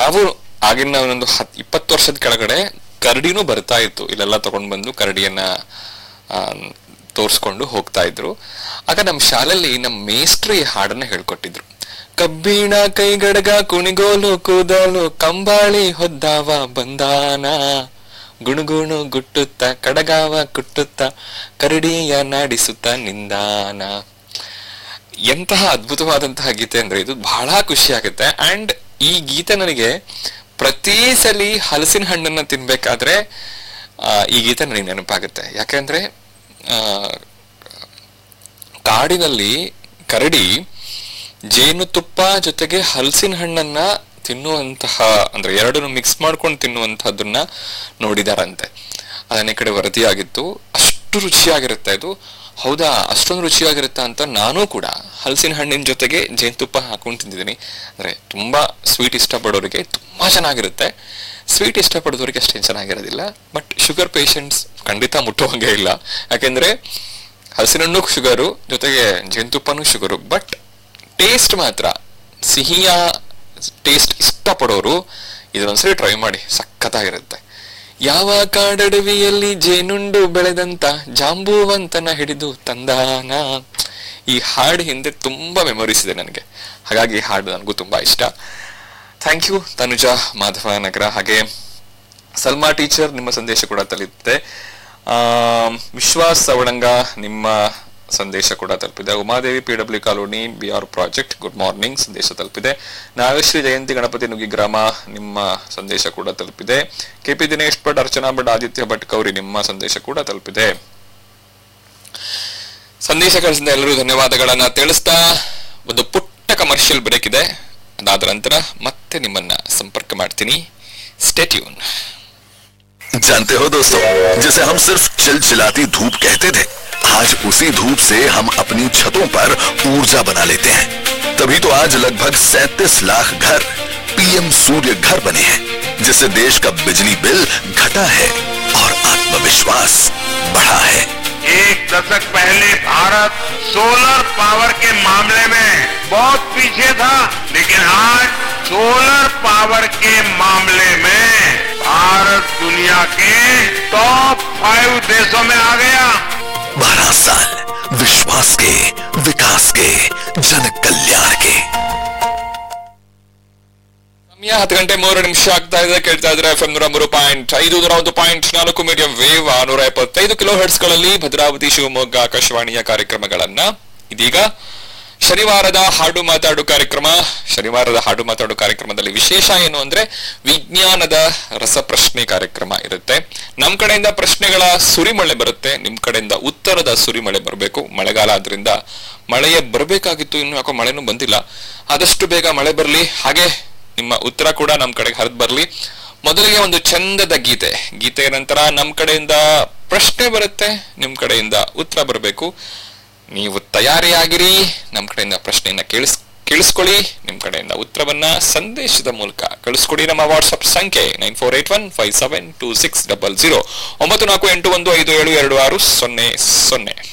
ಯಾವ ಆಗಿನ ಒಂದು ಹತ್ ಇಪ್ಪತ್ತು ವರ್ಷದ ಕೆಳಗಡೆ ಕರಡಿನೂ ಬರ್ತಾ ಇತ್ತು ಇಲ್ಲೆಲ್ಲ ತಗೊಂಡ್ ಬಂದು ಕರಡಿಯನ್ನ ಆ, ತೋರ್ಸ್ಕೊಂಡು ಹೋಗ್ತಾ ಇದ್ರು ಆಗ ನಮ್ಮ ಶಾಲೆಯಲ್ಲಿ ನಮ್ಮ ಮೇಸ್ಟ್ರು ಈ ಹಾಡನ್ನ ಹೇಳ್ಕೊಟ್ಟಿದ್ರು ಕಬ್ಬಿಣ ಕೈಗಡಗ ಕುಣಿಗೋಲು ಕೂದಲು ಕಂಬಾಳಿ ಹೊದ್ದಾವ ಬಂದಾನ ಗುಣುಗುಣು ಗುಟ್ಟುತ್ತ ಕಡಗಾವ ಕುಟ್ಟುತ್ತ ಕರಡಿಯ ನಾಡಿಸುತ್ತ ನಿಂದಾನ ಎಂತಹ ಅದ್ಭುತವಾದಂತಹ ಗೀತೆ ಅಂದ್ರೆ ಇದು ಬಹಳ ಖುಷಿ ಆಗುತ್ತೆ ಅಂಡ್ ಈ ಗೀತೆ ನನಗೆ ಪ್ರತಿ ಸಲಿ ಹಲಸಿನ ಹಣ್ಣನ್ನ ತಿನ್ಬೇಕಾದ್ರೆ ಆ, ಈ ಗೀತೆ ನನಗೆ ನೆನಪಾಗುತ್ತೆ ಯಾಕೆಂದ್ರೆ ಆ, ಕಾಡಿನಲ್ಲಿ ಕರಡಿ ಜೇನುತುಪ್ಪ ಜೊತೆಗೆ ಹಲಸಿನ ಹಣ್ಣನ್ನ ತಿನ್ನುವಂತಹ ಅಂದ್ರೆ ಎರಡನ್ನು ಮಿಕ್ಸ್ ಮಾಡ್ಕೊಂಡು ತಿನ್ನುವಂತಹದ್ದನ್ನ ನೋಡಿದಾರಂತೆ ಅದನ್ನೇ ಕಡೆ ವರದಿಯಾಗಿತ್ತು ಅಷ್ಟು ರುಚಿಯಾಗಿರುತ್ತೆ ಇದು ಹೌದಾ ಅಷ್ಟೊಂದು ರುಚಿಯಾಗಿರುತ್ತಾ ಅಂತ ನಾನು ಕೂಡ ಹಲಸಿನ ಹಣ್ಣಿನ ಜೊತೆಗೆ ಜೇನುತುಪ್ಪ ಹಾಕೊಂಡು ತಿಂದಿದ್ದೀನಿ ಅಂದ್ರೆ ತುಂಬಾ ಸ್ವೀಟ್ ಇಷ್ಟಪಡೋರಿಗೆ ತುಂಬಾ ಚೆನ್ನಾಗಿರುತ್ತೆ ಸ್ವೀಟ್ ಇಷ್ಟಪಡೋದವರಿಗೆ ಅಷ್ಟೇನು ಚೆನ್ನಾಗಿರೋದಿಲ್ಲ ಬಟ್ ಶುಗರ್ ಪೇಷಂಟ್ಸ್ ಖಂಡಿತ ಮುಟ್ಟುವಂಗೆ ಇಲ್ಲ ಯಾಕೆಂದ್ರೆ ಹಲಸಿನ ಹಣ್ಣು ಶುಗರು ಜೊತೆಗೆ ಜೇನುತುಪ್ಪನೂ ಶುಗರು ಬಟ್ ಟೇಸ್ಟ್ ಮಾತ್ರ ಸಿಹಿಯ ಟೇಸ್ಟ್ ಇಷ್ಟಪಡೋರು ಇದನ್ನೊಂದ್ಸರಿ ಟ್ರೈ ಮಾಡಿ ಸಖತ್ತಾಗಿರುತ್ತೆ ಯಾವ ಕಾಡಡವಿಯಲ್ಲಿ ಜೇನುಂಡು ಬೆಳೆದಂತ ಜಾಂಬೂವಂತನ ಹಿಡಿದು ತಂದಾನ ಈ ಹಾಡು ಹಿಂದೆ ತುಂಬಾ ಮೆಮೊರೀಸ್ ಇದೆ ನನಗೆ ಹಾಗಾಗಿ ಈ ಹಾಡು ನನಗೂ ತುಂಬಾ ಇಷ್ಟ ಥ್ಯಾಂಕ್ ಯು ತನುಜಾ ಮಾಧವ ನಗರ ಹಾಗೆ ಸಲ್ಮಾ ಟೀಚರ್ ನಿಮ್ಮ ಸಂದೇಶ ಕೂಡ ತಲುಪಿದೆ ಆ, ವಿಶ್ವಾಸ್ ಸವಳಂಗ ನಿಮ್ಮ ಸಂದೇಶ ಕೂಡ ತಲುಪಿದೆ Umadevi P W colony B R project good morning ಸಂದೇಶ ತಲುಪಿದೆ ನಾಗಶ್ರೀ ಜಯಂತಿ ಗಣಪತಿ ನುಗ್ಗಿ ಗ್ರಾಮ ನಿಮ್ಮ ಸಂದೇಶ ಕೂಡ ತಲುಪಿದೆ ಕೆಪಿ ದಿನೇಶ್ ಭಟ್ ಅರ್ಚನಾ ಭಟ್ ಆದಿತ್ಯ ಭಟ್ ಕೌರಿ ನಿಮ್ಮ ಸಂದೇಶ ಕೂಡ ತಲುಪಿದೆ ಸಂದೇಶ ಕಳಿಸಿದ ಎಲ್ಲರೂ ಧನ್ಯವಾದಗಳನ್ನ ತಿಳಿಸ್ತಾ ಒಂದು ಪುಟ್ಟ ಕಮರ್ಷಿಯಲ್ ಬ್ರೇಕ್ ಇದೆ ಅದಾದ ನಂತರ ಮತ್ತೆ ನಿಮ್ಮನ್ನ ಸಂಪರ್ಕ ಮಾಡ್ತೀನಿ ಸ್ಟೇಟ್ಯೂನ್ जानते हो दोस्तों जिसे हम सिर्फ चिलचिलाती धूप कहते थे आज उसी धूप से हम अपनी छतों पर ऊर्जा बना लेते हैं तभी तो आज लगभग 37 लाख घर पीएम सूर्य घर बने हैं जिससे देश का बिजली बिल घटा है और आत्मविश्वास बढ़ा है एक दशक पहले भारत सोलर पावर के मामले में बहुत पीछे था लेकिन आज सोलर पावर के मामले में भारत दुनिया के टॉप फाइव देशों में आ गया बारह साल विश्वास के विकास के जन कल्याण के ಸಮಯ ಹತ್ತು ಗಂಟೆ ಮೂರು ನಿಮಿಷ ಆಗ್ತಾ ಇದೆ ಕೇಳ್ತಾ ಇದ್ರೆ ಎಫ್ ನೂರ ಮೂರು ಪಾಯಿಂಟ್ ಐದು ನೂರ ಒಂದು ಪಾಯಿಂಟ್ ನಾಲ್ಕು ಮೀಡಿಯಂ ವೇವ್ ನೂರ ಎಪ್ಪತ್ತೈದು ಕಿಲೋ ಹರ್ಟ್ಸ್ ಗಳಲ್ಲಿ ಭದ್ರಾವತಿ ಶಿವಮೊಗ್ಗ ಆಕಾಶವಾಣಿಯ ಕಾರ್ಯಕ್ರಮಗಳನ್ನ ಇದೀಗ ಶನಿವಾರದ ಹಾಡು ಮಾತಾಡು ಕಾರ್ಯಕ್ರಮ ಶನಿವಾರದ ಹಾಡು ಮಾತಾಡು ಕಾರ್ಯಕ್ರಮದಲ್ಲಿ ವಿಶೇಷ ಏನು ಅಂದ್ರೆ ವಿಜ್ಞಾನದ ರಸಪ್ರಶ್ನೆ ಕಾರ್ಯಕ್ರಮ ಇರುತ್ತೆ ನಮ್ ಕಡೆಯಿಂದ ಪ್ರಶ್ನೆಗಳ ಸುರಿಮಳೆ ಬರುತ್ತೆ ನಿಮ್ ಕಡೆಯಿಂದ ಉತ್ತರದ ಸುರಿಮಳೆ ಬರಬೇಕು ಮಳೆಗಾಲ ಆದ್ರಿಂದ ಮಳೆಯೇ ಬರಬೇಕಾಗಿತ್ತು ಇನ್ನು ಯಾಕೋ ಮಳೆನೂ ಬಂದಿಲ್ಲ ಆದಷ್ಟು ಬೇಗ ಮಳೆ ಬರಲಿ ಹಾಗೆ ನಿಮ್ಮ ಉತ್ತರ ಕೂಡ ನಮ್ ಕಡೆಗೆ ಹರಿದು ಬರ್ಲಿ ಮೊದಲಿಗೆ ಒಂದು ಚಂದದ ಗೀತೆ ಗೀತೆಯ ನಂತರ ನಮ್ ಕಡೆಯಿಂದ ಪ್ರಶ್ನೆ ಬರುತ್ತೆ ನಿಮ್ ಕಡೆಯಿಂದ ಉತ್ತರ ಬರಬೇಕು ನೀವು ತಯಾರಿಯಾಗಿರಿ ನಮ್ ಕಡೆಯಿಂದ ಪ್ರಶ್ನೆಯನ್ನ ಕೇಳಿಸ್ ಕೇಳಿಸ್ಕೊಳ್ಳಿ ನಿಮ್ ಕಡೆಯಿಂದ ಉತ್ತರವನ್ನ ಸಂದೇಶದ ಮೂಲಕ ಕಳಿಸ್ಕೊಡಿ ನಮ್ಮ ವಾಟ್ಸ್ಆಪ್ ಸಂಖ್ಯೆ nine four eight one five seven two six double zero ಒಂಬತ್ತು ನಾಲ್ಕು ಎಂಟು ಒಂದು ಐದು ಏಳು ಎರಡು ಆರು ಸೊನ್ನೆ ಸೊನ್ನೆ